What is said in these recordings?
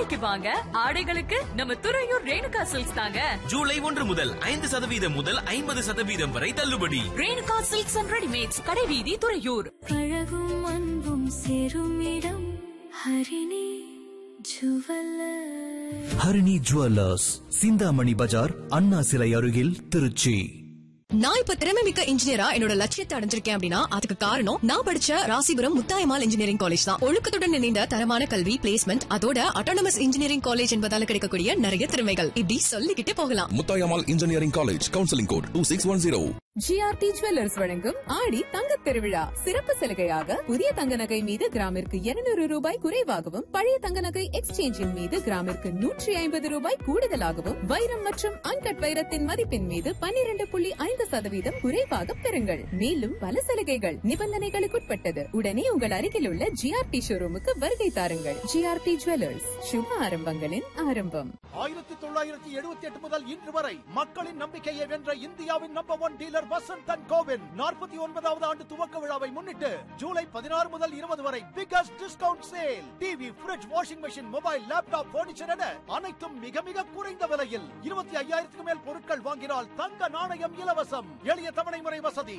ஆடிக்கு வாங்க ஆடைகளுக்கு நம்ம துறையூர் ரேணுகா சில்க்ஸ் தாங்க ஜூலை ஒன்று முதல் ஐந்து சதவீதம் முதல் ஐம்பது சதவீதம் வரை தள்ளுபடி ரேணுகா சில்க்ஸ் அண்ட் ரெடிமேட்ஸ் கடைவீதி துறையூர் அழகும் அன்பும் சேரும் இடம் ஹரிணி ஜுவல்லர் ஹரிணி ஜுவல்லர்ஸ் சிந்தாமணி பஜார் அண்ணா சிலை அருகில் திருச்சி நான் இப்ப திறமை மிக்க இன்ஜினியரா என்னோட லட்சியத்தை அடைஞ்சிருக்கேன் அப்படின்னா அதுக்கு காரணம் நான் படிச்ச ராசிபுரம் முத்தாயமால் இன்ஜினியரிங் காலேஜ் தான் ஒழுக்கத்துடன் இணைந்த தரமான கல்வி பிளேஸ்மெண்ட் அதோட அட்டானமஸ் இன்ஜினியரிங் காலேஜ் என்பதால கிடைக்கக்கூடிய நிறைய திறமைகள் இப்படி சொல்லிக்கிட்டே போகலாம் Muthayammal engineering college counselling code two six one zero GRT jewellers வழங்கும் ஆடி தங்கத் திருவிழா சிறப்பு சலுகையாக புதிய தங்க நகை மீது கிராமிற்கு 200 ரூபாய் குறைவாகவும் பழைய தங்க நகை எக்ஸ்சேஞ்சின் மீது கிராமிற்கு நூற்றி ஐம்பது ரூபாய் கூடுதலாகவும் வைரம் மற்றும் அன்கட் வைரத்தின் மதிப்பின் மீது 12.5% புள்ளி ஐந்து சதவீதம் குறைவாக பெறுங்கள் மேலும் பல சலுகைகள் நிபந்தனைகளுக்குட்பட்டது உடனே உங்கள் அருகில் உள்ள ஜிஆர்டி ஷோரூமுக்கு வருகை தாருங்கள் ஜிஆர்டி ஜுவல்லர்ஸ் சுப ஆரம்பங்களின் ஆரம்பம் ஆயிரத்தி தொள்ளாயிரத்தி எழுபத்தி எட்டு முதல் இன்று வரை மக்களின் நம்பிக்கையை வென்ற இந்தியாவின் number one dealer Vasanth and கோவின் நாற்பத்தி ஒன்பதாவது ஆண்டு துவக்க விழாவை முன்னிட்டு ஜூலை பதினாறு முதல் இருபது வரை biggest discount sale TV fridge washing machine mobile laptop furniture என அனைத்தும் மிக மிக குறைந்த விலையில் இருபத்தி ஐயாயிரத்துக்கு மேல் பொருட்கள் வாங்கினால் தங்க நாணயம் இலவசம் எளிய தவணை முறை வசதி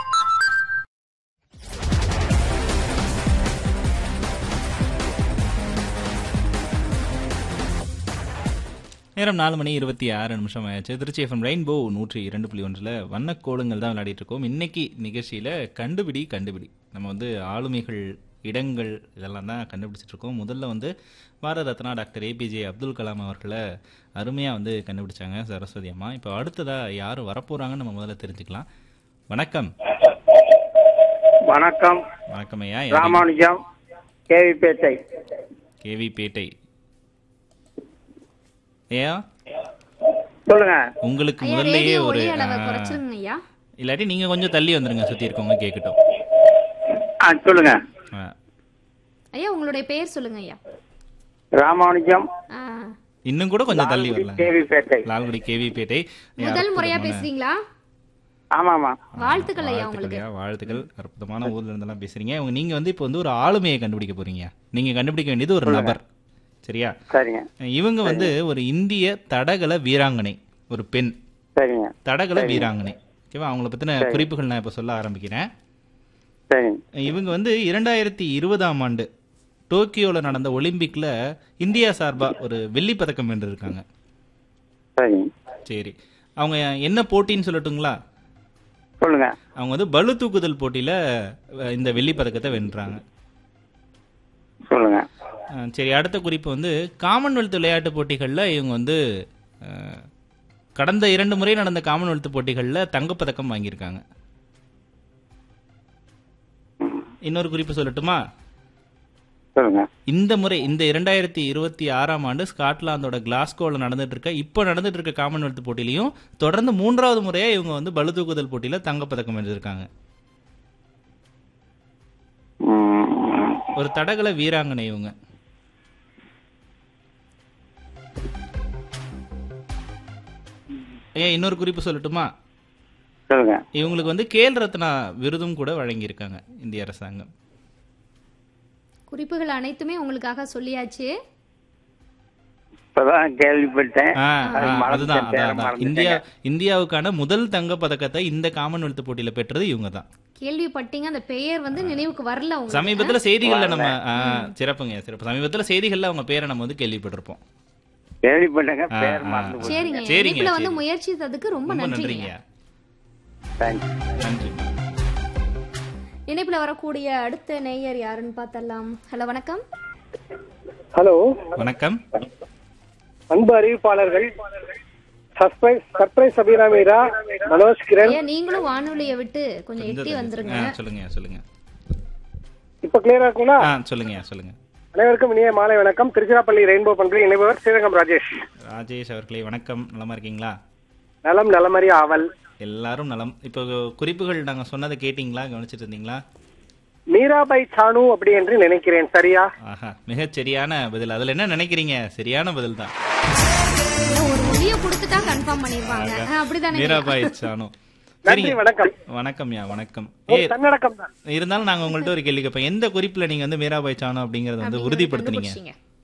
நேரம் நாலு மணி இருபத்தி ஆறு நிமிஷம் ஆயாச்சு திருச்சி எஃப்எம் ரெயின்போ நூற்றி இரண்டு புள்ளி ஒன்றில் வண்ணக்கோலங்கள் தான் விளையாடிட்டு இருக்கோம் இன்னைக்கு நிகழ்ச்சியில் கண்டுபிடி கண்டுபிடி நம்ம வந்து ஆளுமைகள் இடங்கள் இதெல்லாம் தான் கண்டுபிடிச்சிட்டு இருக்கோம் முதல்ல வந்து பாரத ரத்னா டாக்டர் ஏபிஜே அப்துல் கலாம் அவர்களை அருமையாக வந்து கண்டுபிடிச்சாங்க சரஸ்வதி அம்மா இப்போ அடுத்ததாக யார் வரப்போகிறாங்கன்னு நம்ம முதல்ல தெரிஞ்சுக்கலாம் வணக்கம் வணக்கம் வணக்கம் ஐயா ராமானுஜம் கேவிப்பேட்டை கேவி பேட்டை ஐயா சொல்லுங்க உங்களுக்கு ஐயா முதல்லயே ரேடியோ ஒரு ஒலி அளவை ஆ, குறைச்சிருங்க ஐயா இல்லாட்டி நீங்க கொஞ்சம் தள்ளி வந்துருங்க சுத்தி இருக்கவங்க கேட்கட்டும் ஆ சொல்லுங்க ஆ, ஐயா உங்களுடைய பெயர் சொல்லுங்க ஐயா ராமானுஜம் ஆ, இன்னும் கூட கொஞ்சம் தள்ளி லால்குடி வரலாம் கேவிப்பேட்டை லால்குடி கேவி பேட்டை முதல் முறையா பேசுறீங்களா ஆமாமா வாழ்த்துக்கள் ஐயா உங்களுக்கு வாழ்த்துக்கள் ஐயா, வாழ்த்துக்கள் அற்புதமான ஊர்ல இருந்தெல்லாம் பேசுறீங்க உங்க நீங்க வந்து இப்போ வந்து ஒரு ஆளுமையை கண்டுபிடிக்க போறீங்க நீங்க கண்டுபிடிக்க வேண்டியது ஒரு நபர் சரியா சரிங்க இவங்க வந்து ஒரு இந்திய தடகள வீராங்கனை ஒரு பெண் சரிங்க தடகள சரி. வீராங்கனை ஓகேவா அவங்கள பத்தின சரி. குறிப்புகள் நான் இப்ப சொல்ல ஆரம்பிக்கிறேன் சரிங்க இவங்க வந்து இரண்டாயிரத்தி இருபதாம் ஆண்டு டோக்கியோல நடந்த ஒலிம்பிக்ல இந்தியா சார்பா ஒரு வெள்ளிப் பதக்கம் வென்றிருக்காங்க சரிங்க சரி அவங்க என்ன போட்டின்னு சொல்லட்டுங்களா சொல்லுங்க அவங்க வந்து பளு தூக்குதல் போட்டியில அஹ், இந்த வெள்ளிப் பதக்கத்தை வென்றாங்க சொல்லுங்க அஹ், சரி அடுத்த குறிப்பு வந்து காமன்வெல்த் விளையாட்டு போட்டிகள்ல இவங்க வந்து அஹ், கடந்த இரண்டு முறை நடந்த காமன்வெல்த் போட்டிகள்ல தங்கப்பதக்கம் வாங்கியிருக்காங்க இன்னொரு குறிப்பு சொல்லட்டுமா சொல்லுங்க இந்த முறை இந்த இரண்டாயிரத்தி இருபத்தி ஆறாம் ஆண்டு ஸ்காட்லாந்தோட கிளாஸ்கோவில் நடந்துட்டு இருக்க இப்போ நடந்துட்டு இருக்க காமன்வெல்த் போட்டியிலையும் தொடர்ந்து மூன்றாவது முறையா இவங்க வந்து பளு தூக்குதல் போட்டியில தங்கப்பதக்கம் வென்றிருக்காங்க ம், ஒரு தடகள வீராங்கனை இவங்க ஏன் இன்னொரு குறிப்பு சொல்லட்டுமா சொல்லுங்க இவங்களுக்கு வந்து கேல் ரத்னா விருதும் கூட வழங்கியிருக்காங்க இந்திய அரசாங்கம் குறிப்புகள் அனைத்துமே உங்களுக்காக சொல்லியாச்சு இப்பதான் கேள்விப்பட்டேன் ஆ, அது ஆ, மறந்துட்டேன், அதுதான் பேரை அதான், அதான். இந்தியா இந்தியாவுக்கான முதல் தங்க பதக்கத்தை இந்த காமன்வெல்த் போட்டியில பெற்றது இவங்க தான் கேள்விப்பட்டீங்க அந்த பெயர் வந்து நினைவுக்கு வரல உங்களுக்கு சமீபத்துல செய்திகள்ல நம்ம வரல. ஆ, சிறப்புங்க சிறப்பு சமீபத்துல செய்திகள்ல அவங்க பேரை நம்ம வந்து கேள்விப்பட்டிருப்போம் கேள்விப்பட்டேங்க ஆ, பேர் ஆ. மறந்து போச்சு. சரிங்க சரிங்க, இணைப்புல வந்து சரி. முயற்சித்ததுக்கு ரொம்ப ரொம்ப நன்றிங்க நன்றிங்க தேங்க்ஸ் நன்றி இணைப்புல வரக்கூடிய அடுத்த நேயர் யாருன்னு பார்த்தலாம் ஹலோ வணக்கம் ஹலோ வணக்கம் அன்பு அறிவிப்பாளர்கள் சர்ப்ரைஸ் சர்ப்ரைஸ் அபிராமிரா மனோஜ் கிரண் ஐயா நீங்களும் வானொலியை விட்டு கொஞ்சம் எட்டி வந்துருங்க ஆ, சொல்லுங்க சொல்லுங்க இப்ப கிளியரா இருக்குங்களா ஆ சொல்லுங்க சொல்லுங்க அனைவருக்கும் இனிய மாலை வணக்கம் திருச்சிராப்பள்ளி ரெயின்போ பண்புகள் இணைபவர் ஸ்ரீரங்கம் ராஜேஷ் ராஜேஷ் அவர்களே வணக்கம் நலமா இருக்கீங்களா நலம் நலமறி ஆவல் எல்லாரும் நலம் இப்போ குறிப்புகள் நாங்க சொன்னதை கேட்டீங்களா கவனிச்சிட்டு இருந்தீங்களா மீராபாய் சானு அப்படி என்று நினைக்கிறேன் சரியா ஆஹா மிகச் சரியான பதில் அதுல என்ன நினைக்கிறீங்க சரியான பதில் தான் ஒரு ஒலிய கொடுத்துட்டா கன்ஃபார்ம் பண்ணிருவாங்க ஆ, அப்படிதானே மீராபாய் சானு நன்றி சரிங்க வணக்கம் வணக்கம்யா வணக்கம் ஒரு ஏ தன்னடக்கம் தான் இருந்தாலும் நாங்க உங்கள்ட்ட ஒரு கேள்வி கேட்போம் எந்த குறிப்புல நீங்க வந்து மீராபாய் சானு அப்படிங்கறத வந்து அப்படிங்கறத உறுதிப்படுத்துனீங்க கண்டுபிடிச்சீங்க.